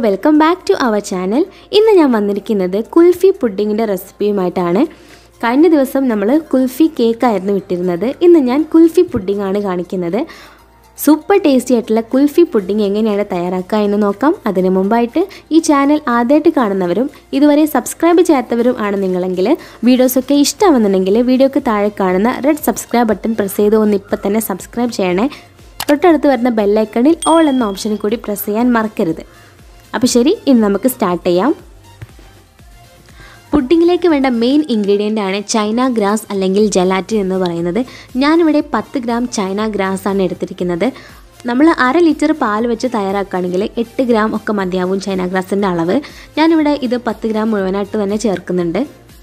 welcome back to our channel ഇന്ന് ഞാൻ വന്നിരിക്കുന്നത് കുൽഫി പുഡിങ്ങിൻ്റെ റെസിപ്പിയുമായിട്ടാണ് കഴിഞ്ഞ ദിവസം നമ്മൾ കുൽഫി കേക്കായിരുന്നു വിട്ടിരുന്നത് ഇന്ന് ഞാൻ കുൽഫി പുഡിംഗ് ആണ് കാണിക്കുന്നത് സൂപ്പർ ടേസ്റ്റി ആയിട്ടുള്ള കുൽഫി പുഡിംഗ് എങ്ങനെയാണ് തയ്യാറാക്കുക എന്ന് നോക്കാം അതിന് മുമ്പായിട്ട് ഈ ചാനൽ ആദ്യമായിട്ട് കാണുന്നവരും ഇതുവരെ സബ്സ്ക്രൈബ് ചെയ്യാത്തവരും ആണ് നിങ്ങളെങ്കിൽ വീഡിയോസൊക്കെ ഇഷ്ടമാവുന്നുണ്ടെങ്കിൽ വീഡിയോക്ക് താഴെ കാണുന്ന റെഡ് സബ്സ്ക്രൈബ് ബട്ടൺ പ്രസ് ചെയ്ത് ഒന്ന് ഇപ്പം തന്നെ സബ്സ്ക്രൈബ് ചെയ്യണേ തൊട്ടടുത്ത് വരുന്ന ബെല്ലൈക്കണിൽ ഓൾ എന്ന ഓപ്ഷനിൽ കൂടി പ്രസ് ചെയ്യാൻ മറക്കരുത് അപ്പോൾ ശരി ഇന്ന് നമുക്ക് സ്റ്റാർട്ട് ചെയ്യാം പുഡിങ്ങിലേക്ക് വേണ്ട മെയിൻ ഇൻഗ്രീഡിയൻ്റ് ആണ് ചൈന ഗ്രാസ് അല്ലെങ്കിൽ ജലാറ്റിൻ എന്ന് പറയുന്നത് ഞാനിവിടെ പത്ത് ഗ്രാം ചൈന ഗ്രാസ് ആണ് എടുത്തിരിക്കുന്നത് നമ്മൾ അര ലിറ്റർ പാൽ വെച്ച് തയ്യാറാക്കുകയാണെങ്കിൽ എട്ട് ഗ്രാം ഒക്കെ മതിയാവും ചൈന ഗ്രാസിൻ്റെ അളവ് ഞാനിവിടെ ഇത് പത്ത് ഗ്രാം മുഴുവനായിട്ട് തന്നെ ചേർക്കുന്നുണ്ട്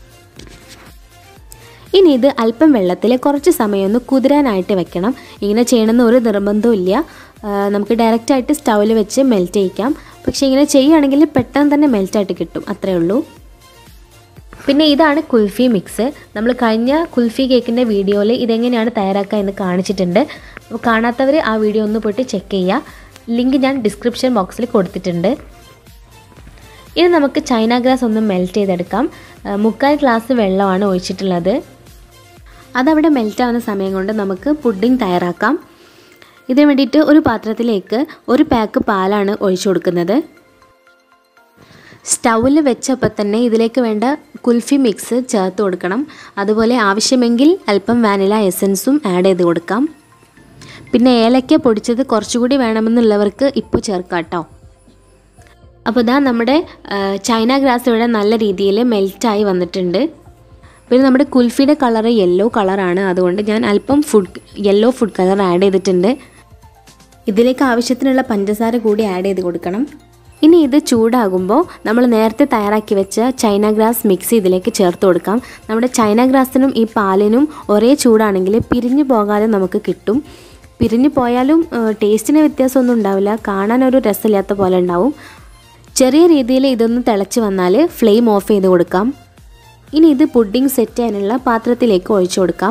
ഇനി ഇത് അല്പം വെള്ളത്തിൽ കുറച്ച് സമയം ഒന്ന് കുതിരാനായിട്ട് വെക്കണം ഇങ്ങനെ ചെയ്യണമെന്ന് ഒരു നിർബന്ധവും ഇല്ല നമുക്ക് ഡയറക്റ്റായിട്ട് സ്റ്റൗവിൽ വെച്ച് മെൽറ്റ് ചെയ്യിക്കാം പക്ഷേ ഇങ്ങനെ ചെയ്യുകയാണെങ്കിൽ പെട്ടെന്ന് തന്നെ മെൽറ്റായിട്ട് കിട്ടും അത്രയേ ഉള്ളൂ പിന്നെ ഇതാണ് കുൽഫി മിക്സ് നമ്മൾ കഴിഞ്ഞ കുൽഫി കേക്കിൻ്റെ വീഡിയോയിൽ ഇതെങ്ങനെയാണ് തയ്യാറാക്കുക എന്ന് കാണിച്ചിട്ടുണ്ട് അപ്പോൾ കാണാത്തവർ ആ വീഡിയോ ഒന്ന് പോയിട്ട് ചെക്ക് ചെയ്യുക ലിങ്ക് ഞാൻ ഡിസ്ക്രിപ്ഷൻ ബോക്സിൽ കൊടുത്തിട്ടുണ്ട് ഇനി നമുക്ക് ചൈന ഗ്രാസ് ഒന്ന് മെൽറ്റ് ചെയ്തെടുക്കാം മുക്കാൽ ഗ്ലാസ് വെള്ളമാണ് ഒഴിച്ചിട്ടുള്ളത് അതവിടെ മെൽറ്റാവുന്ന സമയം കൊണ്ട് നമുക്ക് പുഡിംഗ് തയ്യാറാക്കാം ഇതിന് വേണ്ടിയിട്ട് ഒരു പാത്രത്തിലേക്ക് ഒരു പാക്ക് പാലാണ് ഒഴിച്ചു കൊടുക്കുന്നത് സ്റ്റൗവിൽ വെച്ചപ്പോൾ തന്നെ ഇതിലേക്ക് വേണ്ട കുൽഫി മിക്സ് ചേർത്ത് കൊടുക്കണം അതുപോലെ ആവശ്യമെങ്കിൽ അല്പം വാനില എസൻസും ആഡ് ചെയ്ത് കൊടുക്കാം പിന്നെ ഏലക്ക പൊടിച്ചത് കുറച്ചുകൂടി വേണമെന്നുള്ളവർക്ക് ഇപ്പോൾ ചേർക്കാം കേട്ടോ അപ്പോൾ ഇതാ നമ്മുടെ ചൈന ഗ്രാസ് ഇവിടെ നല്ല രീതിയിൽ മെൽറ്റായി വന്നിട്ടുണ്ട് പിന്നെ നമ്മുടെ കുൽഫിയുടെ കളറ് യെല്ലോ കളറാണ് അതുകൊണ്ട് ഞാൻ അല്പം food yellow food colour add ചെയ്തിട്ടുണ്ട് ഇതിലേക്ക് ആവശ്യത്തിനുള്ള പഞ്ചസാര കൂടി ആഡ് ചെയ്ത് കൊടുക്കണം ഇനി ഇത് ചൂടാകുമ്പോൾ നമ്മൾ നേരത്തെ തയ്യാറാക്കി വെച്ച ചൈന ഗ്രാസ് മിക്സ് ഇതിലേക്ക് ചേർത്ത് കൊടുക്കാം നമ്മുടെ ചൈന ഗ്രാസിനും ഈ പാലിനും ഒരേ ചൂടാണെങ്കിൽ പിരിഞ്ഞു പോകാതെ നമുക്ക് കിട്ടും പിരിഞ്ഞു പോയാലും ടേസ്റ്റിന് വ്യത്യാസമൊന്നും ഉണ്ടാവില്ല കാണാൻ ഒരു രസമില്ലാത്ത പോലെ ഉണ്ടാവും ചെറിയ രീതിയിൽ ഇതൊന്ന് തിളച്ച് വന്നാൽ ഫ്ലെയിം ഓഫ് ചെയ്ത് കൊടുക്കാം ഇനി ഇത് പുഡിംഗ് സെറ്റ് ചെയ്യാനുള്ള പാത്രത്തിലേക്ക് ഒഴിച്ചു കൊടുക്കാം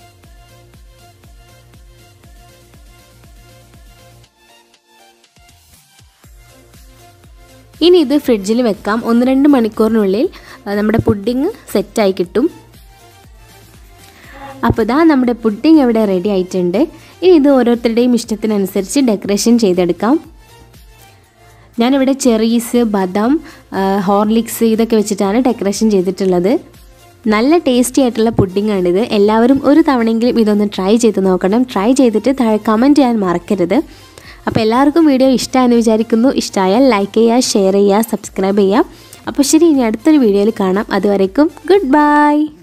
ഇനി ഇത് ഫ്രിഡ്ജിൽ വെക്കാം ഒന്ന് രണ്ട് മണിക്കൂറിനുള്ളിൽ നമ്മുടെ പുഡിംഗ് സെറ്റായി കിട്ടും അപ്പോൾ ഇതാ നമ്മുടെ പുഡിംഗ് ഇവിടെ റെഡി ആയിട്ടുണ്ട് ഇനി ഇത് ഓരോരുത്തരുടെയും ഇഷ്ടത്തിനനുസരിച്ച് ഡെക്കറേഷൻ ചെയ്തെടുക്കാം ഞാനിവിടെ ചെറീസ് ബദാം ഹോർലിക്സ് ഇതൊക്കെ വെച്ചിട്ടാണ് ഡെക്കറേഷൻ ചെയ്തിട്ടുള്ളത് നല്ല ടേസ്റ്റി ആയിട്ടുള്ള പുഡിംഗ് ആണിത് എല്ലാവരും ഒരു തവണയെങ്കിലും ഇതൊന്ന് ട്രൈ ചെയ്ത് നോക്കണം ട്രൈ ചെയ്തിട്ട് താഴെ കമൻറ്റ് ചെയ്യാൻ മറക്കരുത് അപ്പോൾ എല്ലാവർക്കും വീഡിയോ ഇഷ്ടമായെന്ന് വിചാരിക്കുന്നു ഇഷ്ടമായാൽ ലൈക്ക് ചെയ്യുക ഷെയർ ചെയ്യുക സബ്സ്ക്രൈബ് ചെയ്യുക അപ്പോൾ ശരി ഇനി അടുത്തൊരു വീഡിയോയിൽ കാണാം അതുവരേക്കും ഗുഡ് ബൈ